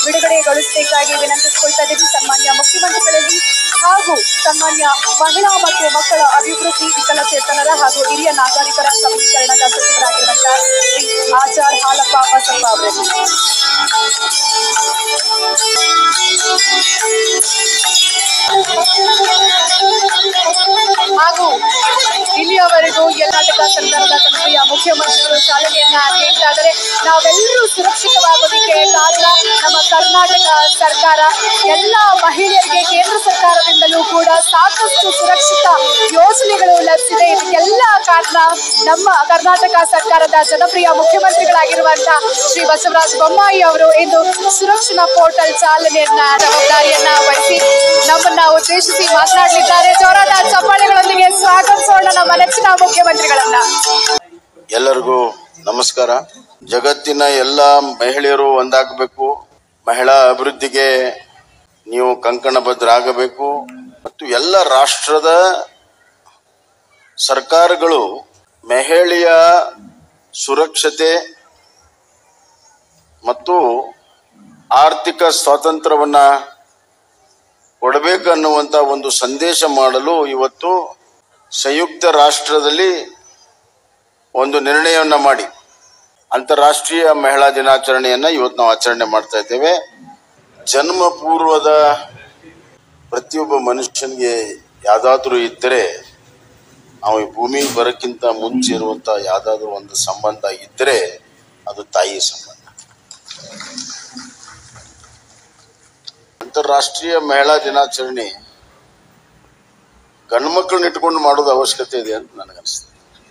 ಬಿಡುಗಡೆಗೊಳಿಸಬೇಕಾಗಿ ವಿನಂತಿಸಿಕೊಳ್ತಾ ಇದ್ದೀವಿ ಸನ್ಮಾನ್ಯ ಮುಖ್ಯಮಂತ್ರಿಗಳಲ್ಲಿ ಹಾಗೂ ಸನ್ಮಾನ್ಯ ಮಹಿಳಾ ಮತ್ತು ಮಕ್ಕಳ ಅಭಿವೃದ್ಧಿ ವಿಕಲಚೇತನರ ಹಾಗೂ ಹಿರಿಯ ನಾಗರಿಕರ ಸಬಲೀಕರಣದ ಸಚಿವರಾಗಿರುವಂತಹ ಶ್ರೀ ಆಚಾರ್ ಹಾಲಪ್ಪ ಬಸಪ್ಪ ಅವರಲ್ಲಿ ಹಾಗೂ ಇಲ್ಲಿಯವರೆಗೂ ಕರ್ನಾಟಕ ಸರ್ಕಾರದ ಕನ್ನಡಿಯ ಮುಖ್ಯಮಂತ್ರಿಗಳು ಚಾಲನೆಯನ್ನ ನೀಡ್ತಾ ಇದ್ದಾರೆ ನಾವೆಲ್ಲರೂ ಸುರಕ್ಷಿತವಾಗೋದಕ್ಕೆ ಕಾರಣ ನಮ್ಮ ಕರ್ನಾಟಕ ಸರ್ಕಾರ ಎಲ್ಲ ಮಹಿಳೆಯರಿಗೆ ಕೇಂದ್ರ ಸರ್ಕಾರದಿಂದಲೂ ಕೂಡ ಸಾಕಷ್ಟು ಸುರಕ್ಷಿತ ಯೋಜನೆಗಳು ಲಭಿಸಿದೆ ಇದಕ್ಕೆಲ್ಲ ಕಾರಣ ನಮ್ಮ ಕರ್ನಾಟಕ ಸರ್ಕಾರದ ಜನಪ್ರಿಯ ಮುಖ್ಯಮಂತ್ರಿಗಳಾಗಿರುವಂತಹ ಶ್ರೀ ಬಸವರಾಜ ಬೊಮ್ಮಾಯಿ ಅವರು ಇಂದು ಸುರಕ್ಷಣಾ ಪೋರ್ಟಲ್ ಚಾಲನೆಯನ್ನ ಜವಾಬ್ದಾರಿಯನ್ನ ವಹಿಸಿ ನಮ್ಮನ್ನ ಉದ್ದೇಶಿಸಿ ಮಾತನಾಡಲಿದ್ದಾರೆ ಜೋರಾದ ಚಪ್ಪಾಳೆಗಳೊಂದಿಗೆ ಸ್ವಾಗತಿಸೋಣ ನಮ್ಮ ನೆಚ್ಚಿನ ಮುಖ್ಯಮಂತ್ರಿಗಳನ್ನ ಎಲ್ಲರಿಗೂ ನಮಸ್ಕಾರ ಜಗತ್ತಿನ ಎಲ್ಲ ಮಹಿಳೆಯರು ಒಂದಾಗಬೇಕು ಮಹಿಳಾ ಅಭಿವೃದ್ಧಿಗೆ ನೀವು ಕಂಕಣಬದ್ಧರಾಗಬೇಕು ಮತ್ತು ಎಲ್ಲ ರಾಷ್ಟ್ರದ ಸರ್ಕಾರಗಳು ಮಹಿಳೆಯ ಸುರಕ್ಷತೆ ಮತ್ತು ಆರ್ಥಿಕ ಸ್ವಾತಂತ್ರ್ಯವನ್ನ ಕೊಡಬೇಕನ್ನುವಂತ ಒಂದು ಸಂದೇಶ ಮಾಡಲು ಇವತ್ತು ಸಂಯುಕ್ತ ರಾಷ್ಟ್ರದಲ್ಲಿ ಒಂದು ನಿರ್ಣಯವನ್ನ ಮಾಡಿ ಅಂತಾರಾಷ್ಟ್ರೀಯ ಮಹಿಳಾ ದಿನಾಚರಣೆಯನ್ನ ಇವತ್ತು ನಾವು ಆಚರಣೆ ಮಾಡ್ತಾ ಇದ್ದೇವೆ ಜನ್ಮ ಪೂರ್ವದ ಪ್ರತಿಯೊಬ್ಬ ಮನುಷ್ಯನಿಗೆ ಯಾವ್ದಾದ್ರೂ ಇದ್ದರೆ ನಾವು ಈ ಭೂಮಿಗೆ ಬರೋಕ್ಕಿಂತ ಮುಂಚೆ ಇರುವಂತ ಯಾವ್ದಾದ್ರು ಒಂದು ಸಂಬಂಧ ಇದ್ದರೆ ಅದು ತಾಯಿ ಸಂಬಂಧ ಅಂತಾರಾಷ್ಟ್ರೀಯ ಮಹಿಳಾ ದಿನಾಚರಣೆ ಗಂಡು ಮಕ್ಕಳನ್ನ ಇಟ್ಕೊಂಡು ಮಾಡೋದು ಅವಶ್ಯಕತೆ ಇದೆ ಅಂತ ನನಗನ್ಸುತ್ತೆ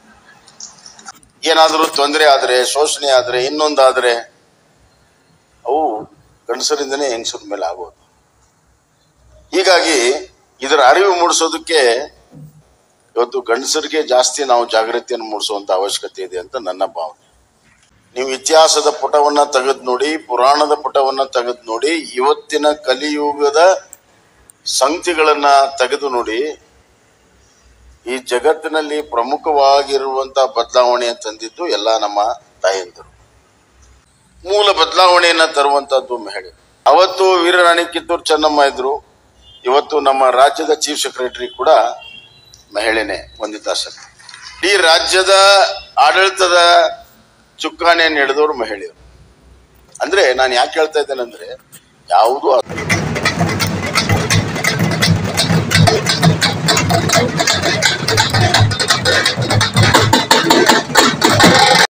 ಏನಾದರೂ ತೊಂದರೆ ಆದ್ರೆ ಶೋಷಣೆ ಆದ್ರೆ ಇನ್ನೊಂದಾದ್ರೆ ಅವು ಗಂಡಸರಿಂದನೇ ಹೆಂಗಸರ ಮೇಲೆ ಆಗೋದು ಹೀಗಾಗಿ ಇದರ ಅರಿವು ಮೂಡಿಸೋದಕ್ಕೆ ಇವತ್ತು ಗಂಡಸರಿಗೆ ಜಾಸ್ತಿ ನಾವು ಜಾಗೃತಿಯನ್ನು ಮೂಡಿಸುವಂತ ಅವಶ್ಯಕತೆ ಇದೆ ಅಂತ ನನ್ನ ಭಾವನೆ ನೀವು ಇತಿಹಾಸದ ಪುಟವನ್ನ ತೆಗೆದು ನೋಡಿ ಪುರಾಣದ ಪುಟವನ್ನ ತೆಗೆದು ನೋಡಿ ಇವತ್ತಿನ ಕಲಿಯುಗದ ಸಂಗತಿಗಳನ್ನ ತೆಗೆದು ನೋಡಿ ಈ ಜಗತ್ತಿನಲ್ಲಿ ಪ್ರಮುಖವಾಗಿರುವಂತ ಬದಲಾವಣೆ ತಂದಿದ್ದು ಎಲ್ಲ ನಮ್ಮ ತಾಯಂದಿರು ಮೂಲ ಬದಲಾವಣೆಯನ್ನ ತರುವಂತದ್ದು ಮಹಿಳೆ ಅವತ್ತು ವೀರರಾಣಿ ಕಿತ್ತೂರು ಚೆನ್ನಮ್ಮ ಇದ್ರು ಇವತ್ತು ನಮ್ಮ ರಾಜ್ಯದ ಚೀಫ್ ಸೆಕ್ರೆಟರಿ ಕೂಡ ಮಹಿಳೆನೆ ವಂದಿತಾ ಶಕ್ತಿ ಇಡೀ ರಾಜ್ಯದ ಆಡಳಿತದ ಚುಕ್ಕಾಣಿಯನ್ನು ಹಿಡಿದವರು ಮಹಿಳೆಯರು ಅಂದ್ರೆ ನಾನು ಯಾಕೆ ಹೇಳ್ತಾ ಇದ್ದೇನೆ ಅಂದ್ರೆ ಯಾವುದೂ